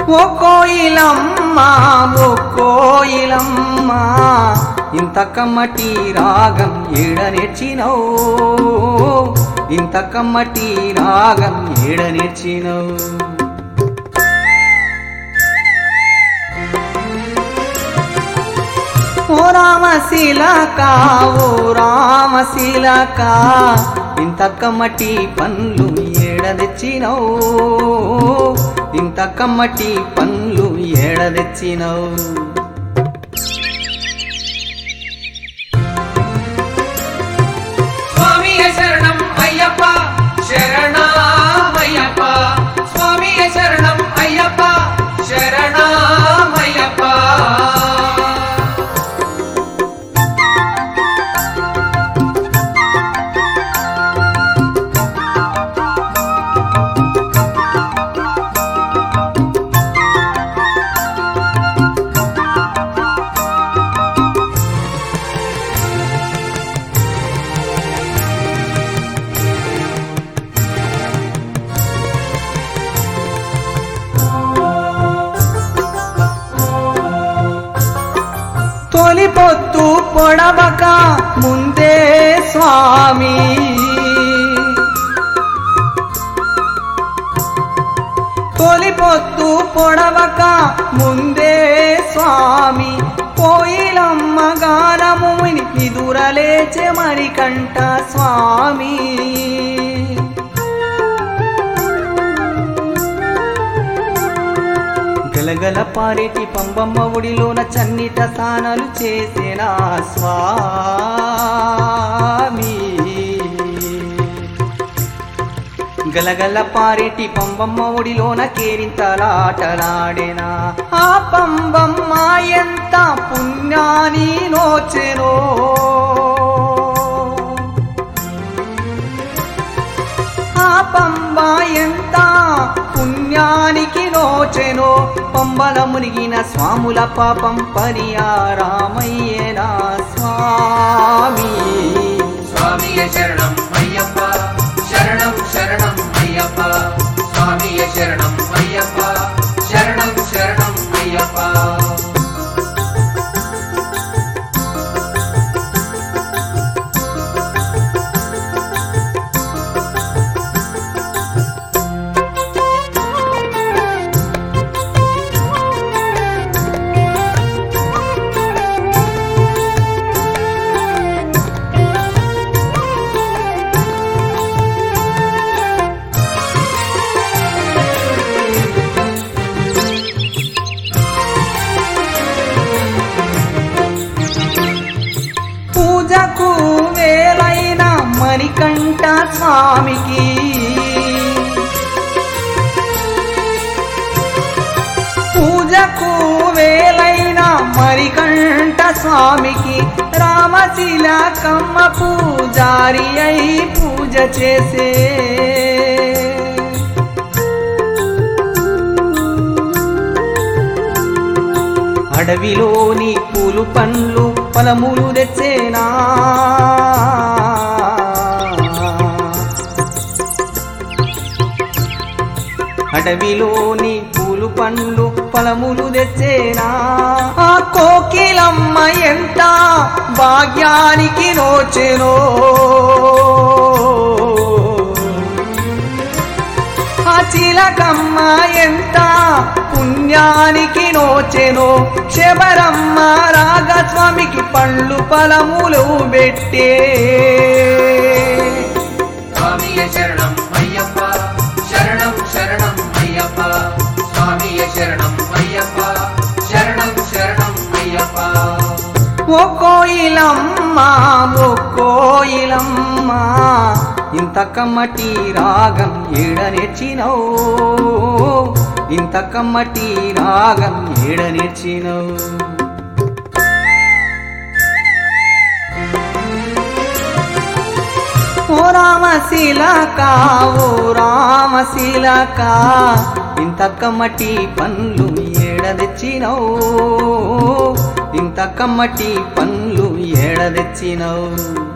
ఓ కోయిలమ్మ ఓ కోయిలమ్మ ఇంత కమ్మటి రాగం ఏడ నేర్చినవు ఇంత కమ్మటి రాగం ఏడ నేర్చినవు ఓ రామశీలక ఓ రామశీలక ఇంత కమ్మటి పండ్లు ఏడ తెచ్చినవు ఇంత కమ్మటి పండ్లు ఏడ తెచ్చినవు స్వామియ శరణం అయ్యప్ప శరణమయ్యప్ప స్వామియ శరణం అయ్యప్ప శరణమయ్యప్ప తొలి పొత్తు పొడవక ముందే స్వామి తొలి పొత్తు పొడవక ముందే స్వామి కోయిలమ్మ గానము నిదురలేచె మరికంట స్వామి గలగల పారేటి పంబమ్మ ఒడిలోన చన్నిట స్నానాలు చేసిన స్వామి గలగల పారేటి పంబమ్మ ఒడిలోన కేరింతలాటలాడేనా ఆ పంబమ్మ ఎంత పుణ్యాని నోచెనో ఆ పంబ ఎంత పుణ్యానికి నోచెనో పంబల మునిగిన స్వాముల పాపం పరియారామయ్యేనా స్వామి స్వామియ శరణం అయ్యప్ప శరణం శరణం అయ్యప్ప స్వామియ శరణం అయ్యప్ప శరణం శరణం అయ్యప్ప పూజకు వేలైన మణికంఠ స్వామికి పూజకు వేలైన మరికంఠ స్వామికి రామశిల కమ్మ పూజారి అయి పూజ చేసే అడవిలోని పూలు పండ్లు ఫలములు తెచ్చేనా అడవిలోని పూలు పండ్లు ఫలములు తెచ్చేనా ఆ కోకిలమ్మ ఎంత భాగ్యానికి నోచెనో ఆ చిలకమ్మ ఎంత పుణ్యానికి నోచెనో శబరమ్మ రాగస్వామికి పళ్ళు ఫలములు పెట్టే స్వామియ శరణం అయ్యప్ప శరణం శరణం అయ్యప్ప స్వామియ శరణం అయ్యప్ప శరణం శరణం అయ్యప్ప ఓ కోయిలమ్మ ఓ కోయిలమ్మ ఇంత కమ్మటి రాగం ఏడ నేర్చినవు ఇంత కమ్మటి రాగం ఏడ నేర్చినవు ఓ రామశీలక ఓ రామశీలక ఇంత కమ్మటి పండ్లు ఏడ తెచ్చినవు ఇంత కమ్మటి పండ్లు ఏడ తెచ్చినవు